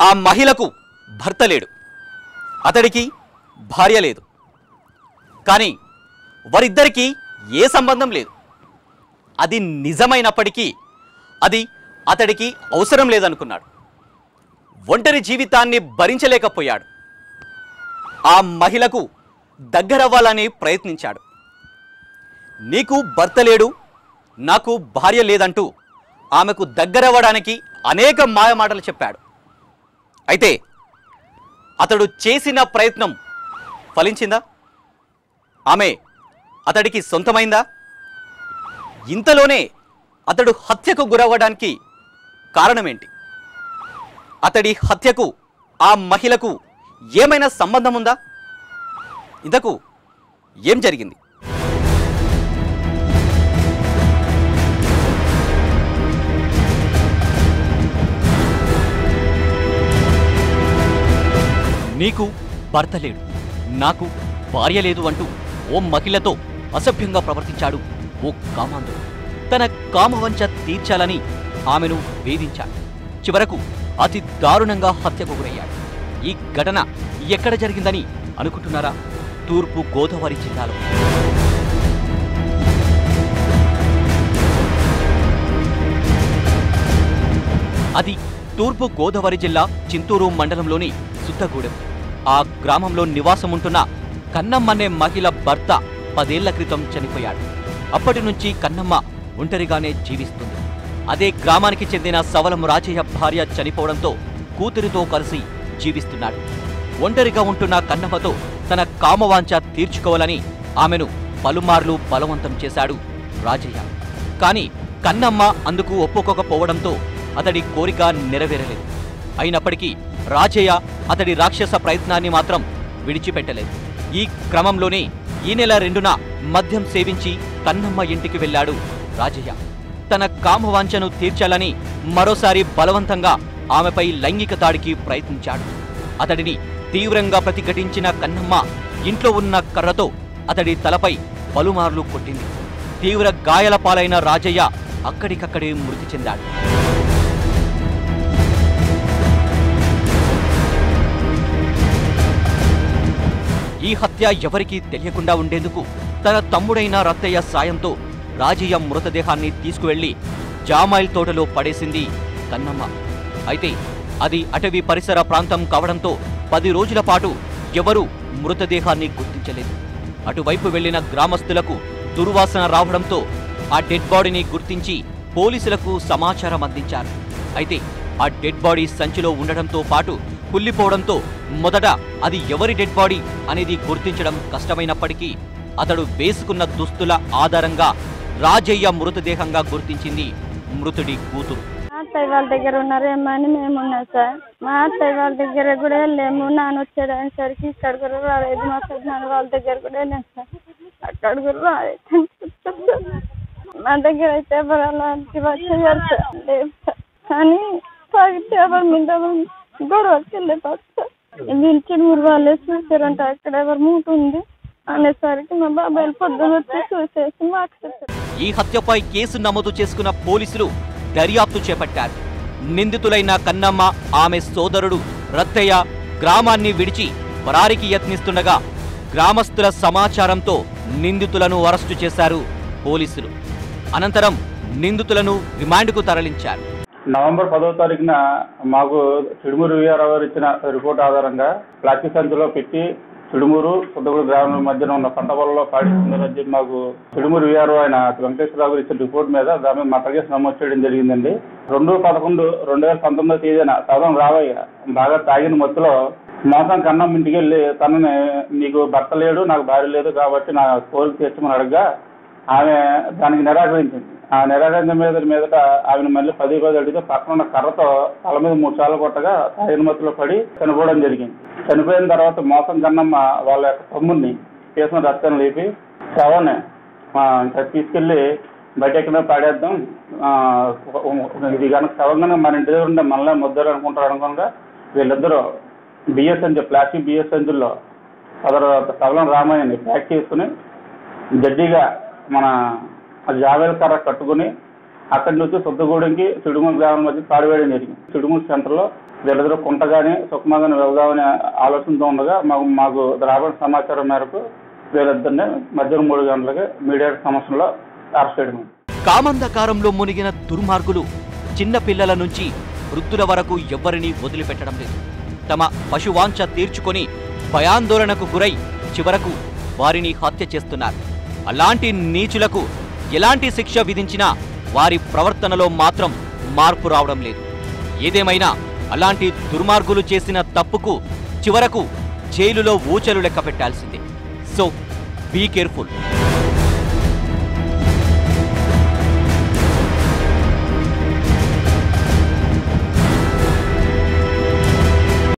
ఆ మహిళకు భర్త లేడు అతడికి భార్య లేదు కానీ వారిద్దరికీ ఏ సంబంధం లేదు అది నిజమైనప్పటికీ అది అతడికి అవసరం లేదనుకున్నాడు ఒంటరి జీవితాన్ని భరించలేకపోయాడు ఆ మహిళకు దగ్గరవ్వాలని ప్రయత్నించాడు నీకు భర్త లేడు నాకు భార్య లేదంటూ ఆమెకు దగ్గరవ్వడానికి అనేక మాయమాటలు చెప్పాడు అయితే అతడు చేసిన ప్రయత్నం ఫలించిందా ఆమె అతడికి సొంతమైందా ఇంతలోనే అతడు హత్యకు గురవ్వడానికి కారణమేంటి అతడి హత్యకు ఆ మహిళకు ఏమైనా సంబంధం ఉందా ఇంతకు ఏం జరిగింది నీకు భర్త లేడు నాకు భార్య లేదు అంటూ ఓ మహిళతో అసభ్యంగా ప్రవర్తించాడు ఓ కామాంధుడు తన కామవంచ తీర్చాలని ఆమెను వేధించాడు చివరకు అతి దారుణంగా హత్యకు గురయ్యాడు ఈ ఘటన ఎక్కడ జరిగిందని అనుకుంటున్నారా తూర్పు గోదావరి జిల్లాలో అది తూర్పు గోదావరి జిల్లా చింతూరు మండలంలోని సుత్తగూడెం ఆ గ్రామంలో నివాసం ఉంటున్న కన్నమ్మ అనే మహిళ భర్త పదేళ్ల క్రితం చనిపోయాడు అప్పటి నుంచి కన్నమ్మ ఒంటరిగానే జీవిస్తుంది అదే గ్రామానికి చెందిన సవలం రాజయ్య భార్య చనిపోవడంతో కూతురితో కలిసి జీవిస్తున్నాడు ఒంటరిగా ఉంటున్న కన్నమ్మతో తన కామవాంఛ తీర్చుకోవాలని ఆమెను పలుమార్లు బలవంతం చేశాడు రాజయ్య కానీ కన్నమ్మ అందుకు ఒప్పుకోకపోవడంతో అతడి కోరిక నెరవేరలేదు అయినప్పటికీ రాజయ్య అతడి రాక్షస ప్రయత్నాన్ని మాత్రం విడిచిపెట్టలేదు ఈ క్రమంలోనే ఈ నెల రెండున మద్యం సేవించి కన్నమ్మ ఇంటికి వెళ్ళాడు రాజయ్య తన కామవాంఛను తీర్చాలని మరోసారి బలవంతంగా ఆమెపై లైంగిక దాడికి ప్రయత్నించాడు అతడిని తీవ్రంగా ప్రతిఘటించిన కన్నమ్మ ఇంట్లో ఉన్న కర్రతో అతడి తలపై పలుమార్లు కొట్టింది తీవ్ర గాయాల పాలైన రాజయ్య అక్కడికక్కడే మృతి చెందాడు ఈ హత్య ఎవరికీ తెలియకుండా ఉండేందుకు తన తమ్ముడైన రత్తయ్య సాయంతో రాజయ్య మృతదేహాన్ని తీసుకువెళ్లి జామాయిల్ తోటలో పడేసింది కన్నమ్మ అయితే అది అటవీ పరిసర ప్రాంతం కావడంతో పది రోజుల పాటు ఎవరూ మృతదేహాన్ని గుర్తించలేదు అటువైపు వెళ్లిన గ్రామస్తులకు దుర్వాసన రావడంతో ఆ డెడ్ బాడీని గుర్తించి పోలీసులకు సమాచారం అందించారు అయితే ఆ డెడ్ బాడీ సంచిలో ఉండడంతో పాటు కుళ్ళిపోవడంతో మొదట అది ఎవరి డెడ్ బాడీ అనేది గుర్తించడం కష్టమైనప్పటికీ అతడు వేసుకున్న దుస్తుల ఆధారంగా రాజయ్య మృతదేహంగా గుర్తించింది మృతుడి కూతురు మా అత్తయ్య వాళ్ళ దగ్గర ఉన్నారేమో అని మేము ఉన్నాం సార్ మా అత్తయ్య వాళ్ళ దగ్గర కూడా వెళ్ళాము నాన్న వచ్చేసరికి ఇక్కడ కూడా రాలేదు మా పెద్దనాన్న వాళ్ళ దగ్గర కూడా వెళ్ళాం సార్ అక్కడ కూడా రాలేదు మా దగ్గర అయితే ఎవరు అలాంటి వచ్చేయారు సార్ లేదు సార్ కానీ తాగితే ఎవరి మీద గొడవకి వెళ్ళిపోతుంది సార్ నిల్చుని ఊరు వాళ్ళే చూసారంట అక్కడ ఎవరు మూట ఉంది అనేసరికి మా బాబాయ్ పొద్దున వచ్చి చూసేసి మాకు చెప్పారు ఈ హత్యపై కేసు నమోదు చేసుకున్న పోలీసులు దర్యాప్తు చేపట్టారు నిందితులైన కన్నమ్మ ఆమె సోదరుడు రత్తయ్య గ్రామాన్ని విడిచి పరారికి యత్నిస్తుండగా గ్రామస్తుల సమాచారంతో నిందితులను అరెస్టు చేశారు పోలీసులు అనంతరం నిందితులను రిమాండ్కు తరలించారు నవంబర్ పదవ తారీఖున మాకు చిడుమూరు వీఆర్ఆర్ గారు ఇచ్చిన రిపోర్ట్ ఆధారంగా ప్లాస్టిక్ సంచిలో పెట్టి చిడుమూరు పుట్టగూడు గ్రామం మధ్యన ఉన్న పంట పొలంలో పాడిస్తుందని చెప్పి మాకు చిడుమూరు వీఆర్ఓ ఆయన వెంకటేశ్వరరావు గారు ఇచ్చిన రిపోర్ట్ మీద దాని మీద మటర్ కేసు నమోదు చేయడం జరిగిందండి రెండు పదకొండు రెండు వేల పంతొమ్మిదో తేదీన సదం రావయ్య బాగా తాగిన మత్తులో మోసం కన్నం ఇంటికి వెళ్ళి తనని నీకు భర్త లేడు నాకు భార్య లేదు కాబట్టి నా కోరిక తీర్చమని అడగగా ఆమె దానికి నిరాకరించింది ఆ నిరాకరించిన మీద మీదట ఆమెను మళ్ళీ పది పది అడిగితే పక్కన ఉన్న కర్రతో తల మీద మూడు సార్లు కొట్టగా తాగిన మత్తులో పడి చనిపోవడం జరిగింది చనిపోయిన తర్వాత మోసం కన్నమ్మ వాళ్ళ యొక్క తమ్ముడిని చేసిన రక్తం లేపి శవాన్ని ఆ, ఇంకా తీసుకెళ్ళి బయట ఎక్కడ పాడేద్దాం ఆ, ఇది కనుక శవం కనుక మన ఇంటి దగ్గర ఉంటే మనలే ముద్దరు అనుకుంటారు అనుకోగా వీళ్ళిద్దరూ బిఎస్ సంచులు ప్లాస్టిక్ బిఎస్ సంచుల్లో సదరు సవలం రామయ్యని ప్యాక్ చేసుకుని గడ్డిగా మన జావేల కర్ర కట్టుకుని అక్కడి నుంచి సొద్దగూడెంకి సిడుమూరు గ్రామం మధ్య తాడివేయడం జరిగింది సిడుమూరు సెంటర్లో వీళ్ళిద్దరూ కుంట కానీ సుఖమా కానీ వెళ్దామనే ఆలోచనతో ఉండగా మాకు మాకు రాబడిన సమాచారం మేరకు వీళ్ళిద్దరిని మధ్యాహ్నం మూడు గంటలకి మీడియా సమస్యలో అరెస్ట్ చేయడం జరిగింది. కామంధకారంలో మునిగిన దుర్మార్గులు చిన్న పిల్లల నుంచి వృద్ధుల వరకు ఎవ్వరినీ వదిలిపెట్టడం లేదు తమ పశువాంఛ తీర్చుకొని భయాందోళనకు గురై చివరకు వారిని హత్య చేస్తున్నారు అలాంటి నీచులకు ఎలాంటి శిక్ష విధించినా వారి ప్రవర్తనలో మాత్రం మార్పు రావడం లేదు ఏదేమైనా అలాంటి దుర్మార్గులు చేసిన తప్పుకు చివరకు జైలులో ఊచలు లెక్క పెట్టాల్సిందే సో బీ కేర్ఫుల్